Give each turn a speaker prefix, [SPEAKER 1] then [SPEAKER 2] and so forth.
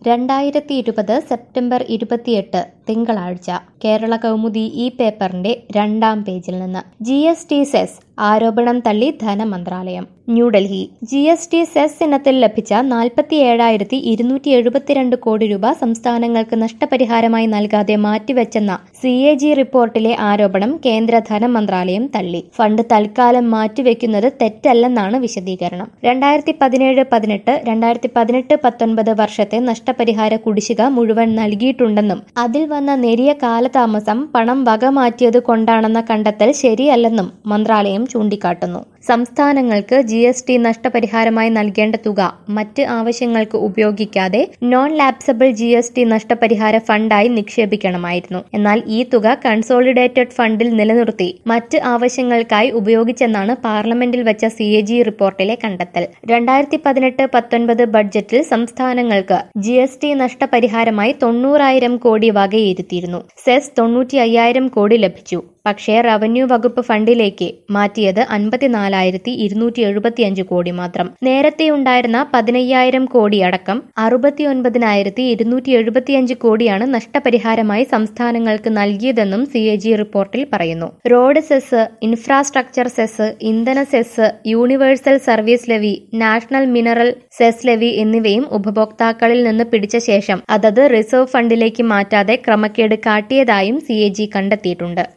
[SPEAKER 1] രണ്ടായിരത്തി ഇരുപത് സെപ്റ്റംബർ ഇരുപത്തിയെട്ട് തിങ്കളാഴ്ച കേരള കൗമുദി ഈ പേപ്പറിന്റെ രണ്ടാം പേജിൽ നിന്ന് ജി എസ് ടി സെസ് ആരോപണം തള്ളി ധനമന്ത്രാലയം New Delhi G S T cess ഇനത്തിൽ ലഭിച്ച നാൽപ്പത്തി ഏഴായിരത്തി ഇരുന്നൂറ്റി എഴുപത്തിരണ്ട് കോടി രൂപ സംസ്ഥാനങ്ങൾക്ക് നഷ്ടപരിഹാരമായി നൽകാതെ മാറ്റിവെച്ചെന്ന സി എ ജി റിപ്പോർട്ടിലെ ആരോപണം കേന്ദ്ര ധനമന്ത്രാലയം തള്ളി ഫണ്ട് തൽക്കാലം മാറ്റിവെക്കുന്നത് തെറ്റല്ലെന്നാണ് വിശദീകരണം രണ്ടായിരത്തി പതിനേഴ് പതിനെട്ട് രണ്ടായിരത്തി പതിനെട്ട് പത്തൊൻപത് വർഷത്തെ നഷ്ടപരിഹാര കുടിശ്ശിക മുഴുവൻ നൽകിയിട്ടുണ്ടെന്നും അതിൽ വന്ന നേരിയ കാലതാമസം പണം വകമാറ്റിയത് കൊണ്ടാണെന്ന കണ്ടെത്തൽ ശരിയല്ലെന്നും മന്ത്രാലയം ചൂണ്ടിക്കാട്ടുന്നു സംസ്ഥാനങ്ങൾക്ക് ജി എസ് ടി നഷ്ടപരിഹാരമായി നൽകേണ്ട തുക മറ്റ് ആവശ്യങ്ങൾക്ക് ഉപയോഗിക്കാതെ non lapsable G S T നഷ്ടപരിഹാര ഫണ്ടായി നിക്ഷേപിക്കണമായിരുന്നു എന്നാൽ ഈ തുക കൺസോളിഡേറ്റഡ് ഫണ്ടിൽ നിലനിർത്തി മറ്റ് ആവശ്യങ്ങൾക്കായി ഉപയോഗിച്ചെന്നാണ് പാർലമെന്റിൽ വെച്ച സി എ ജി റിപ്പോർട്ടിലെ കണ്ടെത്തൽ രണ്ടായിരത്തി പതിനെട്ട് പത്തൊൻപത് ബഡ്ജറ്റിൽ സംസ്ഥാനങ്ങൾക്ക് ജി എസ് ടി നഷ്ടപരിഹാരമായി തൊണ്ണൂറായിരം കോടി വകയിരുത്തിയിരുന്നു സെസ് തൊണ്ണൂറ്റി അയ്യായിരം കോടി ലഭിച്ചു പക്ഷേ റവന്യൂ വകുപ്പ് ഫണ്ടിലേക്ക് മാറ്റിയത് അൻപത്തിനാലായിരത്തി ഇരുന്നൂറ്റി എഴുപത്തിയഞ്ച് കോടി മാത്രം നേരത്തെയുണ്ടായിരുന്ന പതിനയ്യായിരം കോടി അടക്കം അറുപത്തിയൊൻപതിനായിരത്തി ഇരുന്നൂറ്റി എഴുപത്തിയഞ്ച് കോടിയാണ് നഷ്ടപരിഹാരമായി സംസ്ഥാനങ്ങൾക്ക് നൽകിയതെന്നും സി എ ജി റിപ്പോർട്ടിൽ പറയുന്നു റോഡ് സെസ് ഇൻഫ്രാസ്ട്രക്ചർ സെസ് ഇന്ധന cess universal service levy national mineral cess levy എന്നിവയും ഉപഭോക്താക്കളിൽ നിന്ന് പിടിച്ച ശേഷം അതത് റിസർവ് ഫണ്ടിലേക്ക് മാറ്റാതെ ക്രമക്കേട് കാട്ടിയതായും സി എ ജി കണ്ടെത്തിയിട്ടുണ്ട്